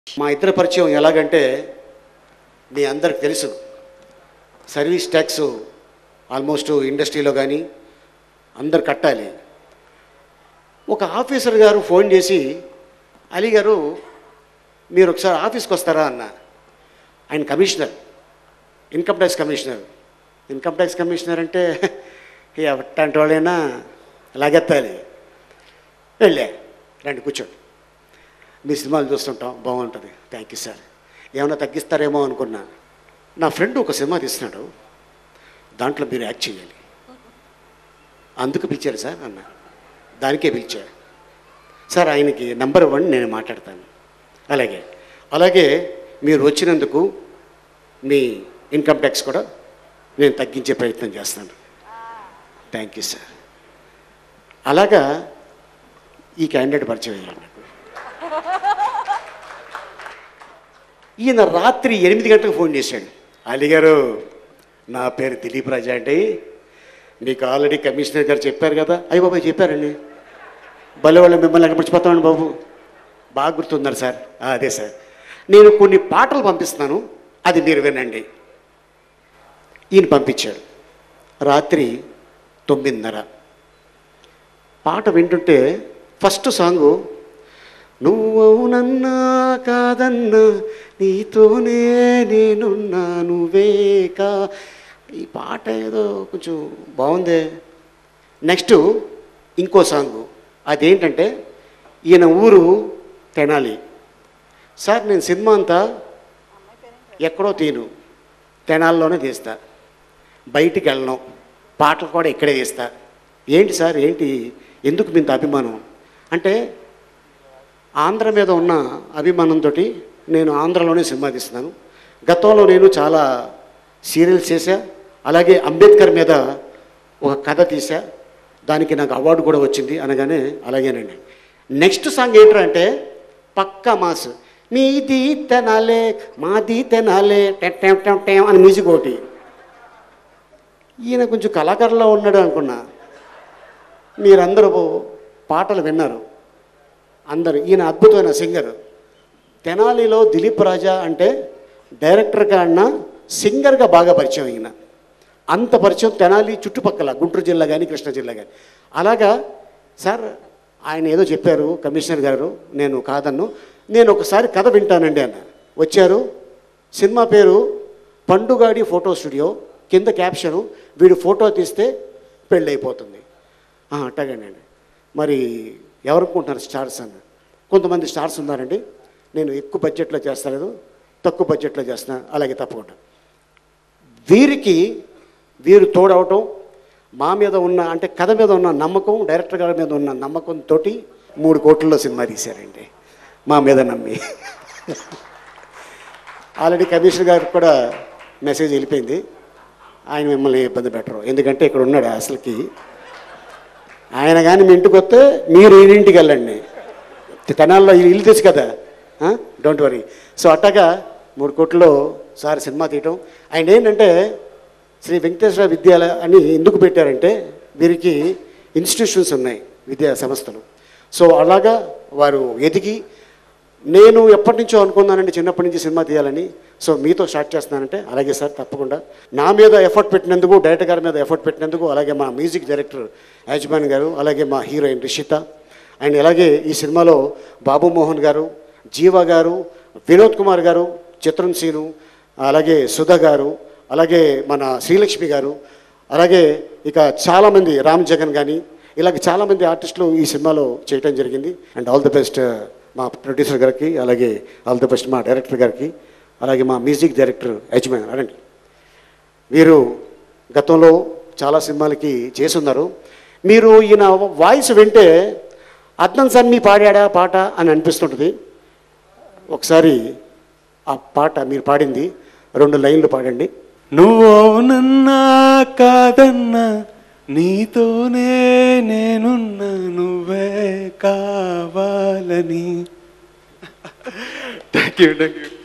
మా ఇద్దరి పరిచయం ఎలాగంటే మీ అందరికి తెలుసు సర్వీస్ ట్యాక్స్ ఆల్మోస్ట్ ఇండస్ట్రీలో కానీ అందరు కట్టాలి ఒక ఆఫీసర్ గారు ఫోన్ చేసి అలీ గారు మీరు ఒకసారి ఆఫీస్కి వస్తారా అన్న ఆయన commissioner income tax commissioner income tax commissioner అంటే ఎట్టంటి వాళ్ళైనా లాగెత్తాలి వెళ్ళే రండి కూర్చోండి మీ సినిమాలు చూస్తుంటాం బాగుంటుంది థ్యాంక్ యూ సార్ ఏమైనా తగ్గిస్తారేమో అనుకున్నా నా ఫ్రెండ్ ఒక సినిమా తీస్తున్నాడు దాంట్లో మీరు యాక్ట్ చేయాలి అందుకు పిలిచారు సార్ అన్న దానికే పిలిచా సార్ ఆయనకి నంబర్ వన్ నేను మాట్లాడతాను అలాగే అలాగే మీరు వచ్చినందుకు మీ ఇన్కమ్ ట్యాక్స్ కూడా నేను తగ్గించే ప్రయత్నం చేస్తాను థ్యాంక్ యూ సార్ అలాగా ఈ క్యాండిడేట్ పరిచయం అయ్యాడు నాకు ఈయన రాత్రి ఎనిమిది గంటలకు ఫోన్ చేశాడు అలీ గారు నా పేరు దిలీప్ రాజా అండి మీకు ఆల్రెడీ కమిషనర్ గారు చెప్పారు కదా అయ్యి బాబాయ్ చెప్పారండి భలే వాళ్ళు మిమ్మల్ని ఎక్కడ మర్చిపోతామండి బాబు బాగా గుర్తున్నారు సార్ "ఆ, అదే సార్ నేను కొన్ని పాటలు పంపిస్తున్నాను అది మీరు వినండి ఈయన పంపించాడు రాత్రి తొమ్మిదిన్నర పాట వింటుంటే ఫస్ట్ సాంగు నువ్వు అవునన్నా కాదన్నా నీతోనే నేనున్నా నువ్వే కా ఈ పాట ఏదో కొంచెం బాగుందే నెక్స్ట్ ఇంకో సాంగు అదేంటంటే ఈయన ఊరు తెనాలి సార్ నేను సినిమా అంతా ఎక్కడో తీను తెనాల్లోనే తీస్తా బయటికి వెళ్ళను పాటలు కూడా ఇక్కడే తీస్తా ఏంటి సార్ ఏంటి ఎందుకు మీ ఇంత అభిమానం అంటే ఆంధ్ర మీద ఉన్న అభిమానంతో నేను ఆంధ్రలోనే సినిమా తీస్తున్నాను గతంలో నేను చాలా సీరియల్స్ చేశా అలాగే అంబేద్కర్ మీద ఒక కథ తీసా దానికి నాకు అవార్డు కూడా వచ్చింది అనగానే అలాగేనండి నెక్స్ట్ సాంగ్ ఏంటంటే పక్క మాస్ మీది తెనాలే మాది తెనాలే టెం టెం టెం టెం అని మ్యూజిక్ ఒకటి ఈయన కొంచెం కళాకారులో ఉన్నాడు అనుకున్నా మీరందరూ పాటలు విన్నారు అందరు ఈయన అద్భుతమైన సింగర్ తెనాలిలో దిలీప్ రాజా అంటే డైరెక్టర్ కన్నా సింగర్గా బాగా పరిచయం ఈయన అంత పరిచయం తెనాలి చుట్టుపక్కల గుంటూరు జిల్లా కానీ కృష్ణా జిల్లా కానీ అలాగా సార్ ఆయన ఏదో చెప్పారు కమిషనర్ గారు నేను కాదన్ను నేను ఒకసారి కథ వింటానండి అన్న వచ్చారు సినిమా పేరు పండుగాడి ఫోటో స్టూడియో కింద క్యాప్షను వీడు ఫోటో తీస్తే పెళ్ళి అయిపోతుంది "ఆ, అట్టగానండి మరి ఎవరనుకుంటున్నారు స్టార్స్ అన్న కొంతమంది స్టార్స్ ఉన్నారండి నేను ఎక్కువ బడ్జెట్లో చేస్తలేదు తక్కువ బడ్జెట్లో చేస్తున్నా అలాగే తప్పకుండా వీరికి వీరు తోడవటం మా మీద ఉన్న అంటే కథ మీద ఉన్న నమ్మకం డైరెక్టర్ గారి మీద ఉన్న నమ్మకంతో మూడు కోట్లలో సినిమా తీశారండి మా మీద నమ్మి ఆల్రెడీ కమిషనర్ గారికి కూడా మెసేజ్ వెళ్ళిపోయింది ఆయన మిమ్మల్ని ఇబ్బంది పెట్టరు ఎందుకంటే ఇక్కడ ఉన్నాడు అసలుకి ఆయన కానీ మీ ఇంటికి వస్తే మీరు ఈ ఇంటికి వెళ్ళండి తెనాల్లో ఈ ఇల్లు తెలుసు కదా డోంట్ వరీ సో అట్టగా మూడు కోట్లలో సార్ సినిమా తీయటం ఆయన ఏంటంటే శ్రీ వెంకటేశ్వర విద్యాలయ అని ఎందుకు పెట్టారంటే వీరికి ఇన్స్టిట్యూషన్స్ ఉన్నాయి విద్యా సంస్థలు సో అలాగా వారు ఎదిగి నేను ఎప్పటి నుంచో అనుకున్నానండి చిన్నప్పటి నుంచి సినిమా తీయాలని సో మీతో స్టార్ట్ చేస్తున్నానంటే అలాగే సార్ తప్పకుండా నా మీద ఎఫర్ట్ పెట్టినందుకు డైరెక్టర్ గారి మీద ఎఫర్ట్ పెట్టినందుకు అలాగే మా మ్యూజిక్ డైరెక్టర్ యాజమాన్ గారు అలాగే మా హీరోయిన్ రిషిత అండ్ అలాగే ఈ సినిమాలో బాబు మోహన్ గారు జీవ గారు వినోద్ కుమార్ గారు చిత్రం సీను అలాగే సుధ గారు అలాగే మన శ్రీలక్ష్మి గారు అలాగే ఇక చాలామంది రామ్ జగన్ కానీ ఇలాగ చాలామంది ఆర్టిస్టులు ఈ సినిమాలో చేయటం జరిగింది అండ్ ఆల్ ది బెస్ట్ మా ప్రొడ్యూసర్ గారికి అలాగే ఆల్ ది బెస్ట్ మా డైరెక్టర్ గారికి అలాగే మా మ్యూజిక్ డైరెక్టర్ యజమాన్ అనండి వీరు గతంలో చాలా సినిమాలకి చేసున్నారు మీరు ఈయన వాయిస్ వింటే అద్నం సార్ మీ పాడాడా పాట అని అనిపిస్తుంటుంది ఒకసారి ఆ పాట మీరు పాడింది రెండు లైన్లు పాడండి నువ్వు అవునన్నా కాదన్నా నీతోనే నేనున్నా నువ్వే కావాలని థ్యాంక్ యూ థ్యాంక్ యూ